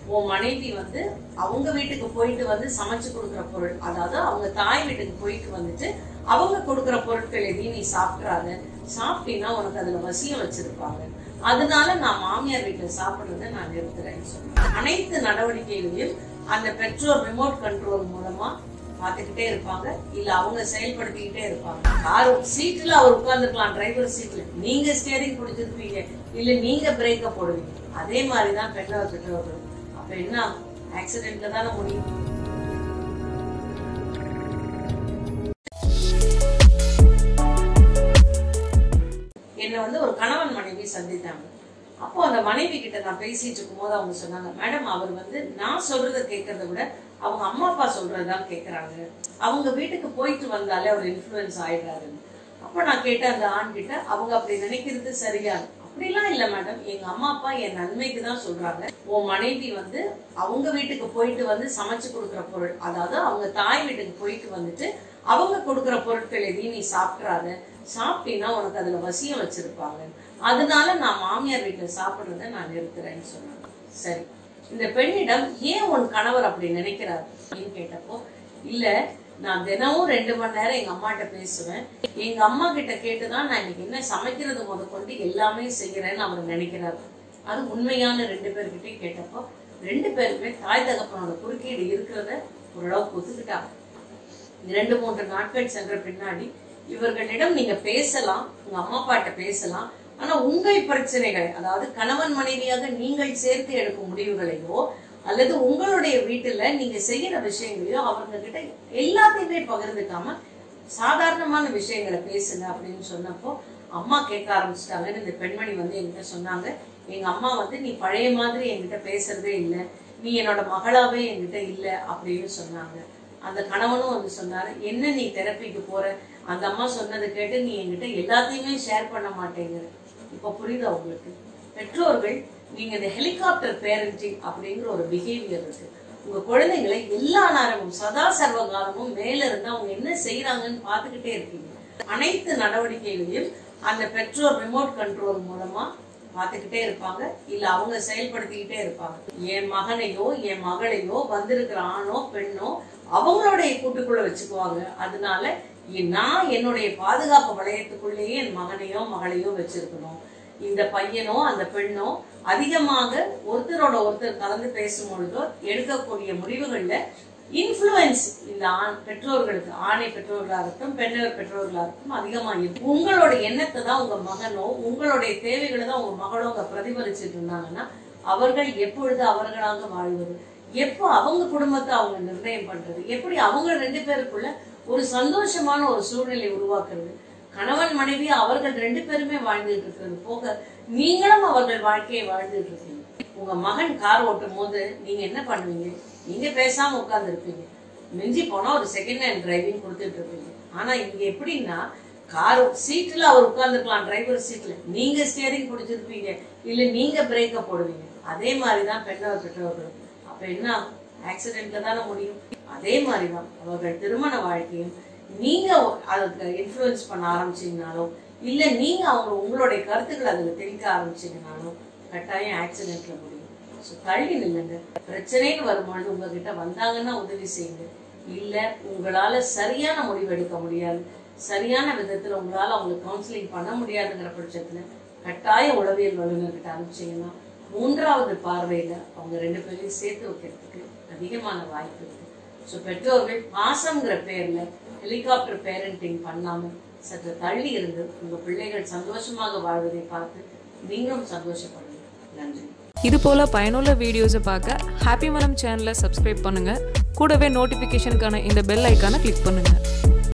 உன் மனைவி வந்து அவங்க வீட்டுக்கு போயிட்டு வந்து சமைச்சு கொடுக்குற பொருள் அதாவது அவங்க தாய் வீட்டுக்கு போயிட்டு வந்துட்டு அவங்க கொடுக்குற பொருட்கள் எதையும் நீ சாப்பிட்றாத சாப்பிட்டீங்கன்னா உனக்கு அதுல வசியம் வச்சிருப்பாங்க அதனால நான் மாமியார் வீட்டுல சாப்பிடுறதை நான் நிறுத்துறேன்னு சொன்னேன் அனைத்து நடவடிக்கைகளையும் அந்த பெற்றோர் ரிமோட் கண்ட்ரோல் மூலமா பார்த்துக்கிட்டே இருப்பாங்க இல்ல அவங்க செயல்படுத்திக்கிட்டே இருப்பாங்க கார் சீட்ல அவர் உட்கார்ந்துருக்கலாம் டிரைவர் சீட்ல நீங்க ஸ்டியரிங் பிடிச்சிருப்பீங்க இல்ல நீங்க பிரேக்க போடுவீங்க அதே மாதிரிதான் பெற்றோர் பெற்றோர்கள் அப்ப என்ன ஆக்சிடென்ட்ல தானே முடியும் என்னை வந்து ஒரு கணவன் மனைவி சந்தித்தாங்க அப்போ அந்த மனைவி கிட்ட நான் பேசிட்டு இருக்கும்போது அவங்க சொன்னாங்க மேடம் அவர் வந்து நான் சொல்றத கேட்கறத விட அவங்க அம்மா அப்பா சொல்றதுதான் கேக்குறாங்க அவங்க வீட்டுக்கு போயிட்டு வந்தாலே அவர் இன்ஃப்ளூயன்ஸ் ஆயிடுறாருன்னு அப்ப நான் கேட்டேன் அந்த ஆண் கிட்ட அவங்க அப்படி நினைக்கிறது சரியா அப்படிலாம் இல்ல மேடம் எங்க அம்மா அப்பா என் நன்மைக்கு தான் சொல்றாங்க உன் மனைவி வந்து அவங்க வீட்டுக்கு போயிட்டு வந்து சமைச்சு கொடுக்குற பொருள் அதாவது அவங்க தாய் வீட்டுக்கு போயிட்டு வந்துட்டு அவங்க கொடுக்குற பொருட்கள் எதையும் நீ சாப்பிட்றாத சாப்பிட்டீங்கன்னா உனக்கு அதுல வசியம் வச்சிருப்பாங்க அதனால நான் மாமியார் வீட்டுல சாப்பிடுறத நான் நிறுத்துறேன்னு சொன்னாங்க சரி இந்த பெண்ணிடம் ஏன் உன் கணவர் அப்படி நினைக்கிறார் அப்படின்னு கேட்டப்போ இல்ல நான் தினமும் ரெண்டு மணி நேரம் எங்க அம்மாட்ட பேசுவேன் எங்க அம்மா கிட்ட கேட்டுதான் நான் இன்னைக்கு என்ன சமைக்கிறது முத கொண்டு எல்லாமே செய்யறேன்னு அவர் நினைக்கிறார் அது உண்மையான ரெண்டு பேர்கிட்டயும் கேட்டப்போ ரெண்டு பேருமே தாய் தகப்பனோட குறுக்கீடு இருக்கிறத ஓரளவுக்கு ஒத்துக்கிட்டாங்க இரண்டு மூன்று நாட்கள் சென்ற பின்னாடி இவர்களிடம் நீங்க பேசலாம் உங்க அம்மா அப்பாட்ட பேசலாம் ஆனா உங்கள் பிரச்சனைகளை அதாவது கணவன் மனைவியாக நீங்கள் சேர்த்து எடுக்கும் முடிவுகளையோ அல்லது உங்களுடைய வீட்டுல நீங்க செய்யற விஷயங்களையோ அவங்க கிட்ட எல்லாத்தையுமே பகிர்ந்துக்காம சாதாரணமான விஷயங்களை பேசுங்க அப்படின்னு சொன்னப்போ அம்மா கேட்க ஆரம்பிச்சிட்டாங்கன்னு இந்த பெண்மணி வந்து என்கிட்ட சொன்னாங்க எங்க அம்மா வந்து நீ பழைய மாதிரி என்கிட்ட பேசுறதே இல்லை நீ என்னோட மகளாவே என்கிட்ட இல்லை அப்படின்னு சொன்னாங்க அந்த கணவனும் வந்து சொன்னாரு என்ன நீ தெரப்பிக்கு போற அந்த அம்மா சொன்னதை கேட்டு நீ என்கிட்ட எல்லாத்தையுமே ஷேர் பண்ண மாட்டேங்கிற இப்ப புரியுதா உங்களுக்கு பெற்றோர்கள் நீங்க இந்த ஹெலிகாப்டர் பேரண்டிங் அப்படிங்கிற ஒரு பிஹேவியர் இருக்கு உங்க குழந்தைங்களை எல்லா நேரமும் சதா சர்வ காலமும் மேல இருந்து அவங்க என்ன செய்யறாங்கன்னு பார்த்துக்கிட்டே இருக்கீங்க அனைத்து நடவடிக்கைகளையும் அந்த பெற்றோர் ரிமோட் கண்ட்ரோல் மூலமா பார்த்துக்கிட்டே இருப்பாங்க இல்ல அவங்க செயல்படுத்திக்கிட்டே இருப்பாங்க என் மகனையோ என் மகளையோ வந்திருக்கிற ஆணோ பெண்ணோ அவங்களுடைய கூட்டுக்குள்ள வச்சுக்குவாங்க அதனால எ- நான் என்னுடைய பாதுகாப்பு வளையத்துக்குள்ளேயே என் மகனையோ மகளையோ வச்சிருக்கணும் இந்த பையனோ அந்த பெண்ணோ அதிகமாக ஒருத்தரோட ஒருத்தர் கலந்து பேசும் பொழுதோ எடுக்கக்கூடிய முடிவுகள்ல இன்ஃப்ளூயன்ஸ் இந்த ஆண் பெற்றோர்களுக்கு ஆணை பெற்றோர்களா இருக்கட்டும் பெண்ணர் பெற்றோர்களா இருக்கட்டும் அதிகமா இருக்கும் உங்களோட எண்ணத்தை தான் உங்க மகனோ உங்களுடைய தேவைகளை தான் உங்க மகளோ அங்க பிரதிபலிச்சிட்டு இருந்தாங்கன்னா அவர்கள் எப்பொழுது அவர்களாக வாழ்வது எப்போ அவங்க குடும்பத்தை அவங்க நிர்ணயம் பண்றது எப்படி அவங்க ரெண்டு பேருக்குள்ள ஒரு சந்தோஷமான ஒரு சூழ்நிலை உருவாக்குறது கணவன் மனைவி அவர்கள் ரெண்டு பேருமே வாழ்ந்துட்டு இருக்கிறது போக நீங்களும் அவர்கள் வாழ்க்கையை வாழ்ந்துட்டு இருக்கீங்க உங்க மகன் கார் ஓட்டும் போது நீங்க என்ன பண்ணுவீங்க நீங்க பேசாம உட்கார்ந்து இருப்பீங்க மிஞ்சி போனா ஒரு செகண்ட் ஹேண்ட் டிரைவிங் கொடுத்துட்டு இருப்பீங்க ஆனா இங்க எப்படின்னா கார் சீட்ல அவர் உட்கார்ந்துருக்கலாம் டிரைவர் சீட்ல நீங்க ஸ்டியரிங் பிடிச்சிருப்பீங்க இல்ல நீங்க பிரேக்க போடுவீங்க அதே மாதிரிதான் பெண்ணவர் பெற்றவர்கள் அப்ப என்ன ஆக்சிடென்ட்ல தானே முடியும் அதே மாதிரிதான் அவர்கள் திருமண வாழ்க்கையும் நீங்க அதுக்கு இன்ஃப்ளூயன்ஸ் பண்ண ஆரம்பிச்சீங்கனாலோ இல்ல நீங்க அவங்க உங்களுடைய கருத்துக்களை அதுல திணிக்க ஆரம்பிச்சீங்கனாலும் கட்டாயம் ஆக்சிடென்ட்ல முடியும் ஸோ தள்ளி நில்லுங்க பிரச்சனைன்னு வரும்பொழுது உங்ககிட்ட வந்தாங்கன்னா உதவி செய்யுங்க இல்ல உங்களால சரியான முடிவு எடுக்க முடியாது சரியான விதத்துல உங்களால அவங்களுக்கு கவுன்சிலிங் பண்ண முடியாதுங்கிற பட்சத்துல கட்டாய உளவியல் வல்லுநர்கிட்ட அனுப்பிச்சீங்கன்னா மூன்றாவது பார்வையில அவங்க ரெண்டு பேரையும் சேர்த்து வைக்கிறதுக்கு அதிகமான வாய்ப்பு இருக்கு ஸோ பெற்றோர்கள் பாசம்ங்கிற பேர்ல ஹெலிகாப்டர் பேரண்டிங் பண்ணாம சற்று தள்ளி இருந்து உங்க பிள்ளைகள் சந்தோஷமாக வாழ்வதை பார்த்து நீங்களும் சந்தோஷப்படுங்க நன்றி இது போல பயனுள்ள வீடியோஸை பார்க்க ஹாப்பி மனம் சேனலை சப்ஸ்கிரைப் பண்ணுங்க கூடவே நோட்டிஃபிகேஷனுக்கான இந்த பெல் ஐக்கானை கிளிக் பண்ணுங்க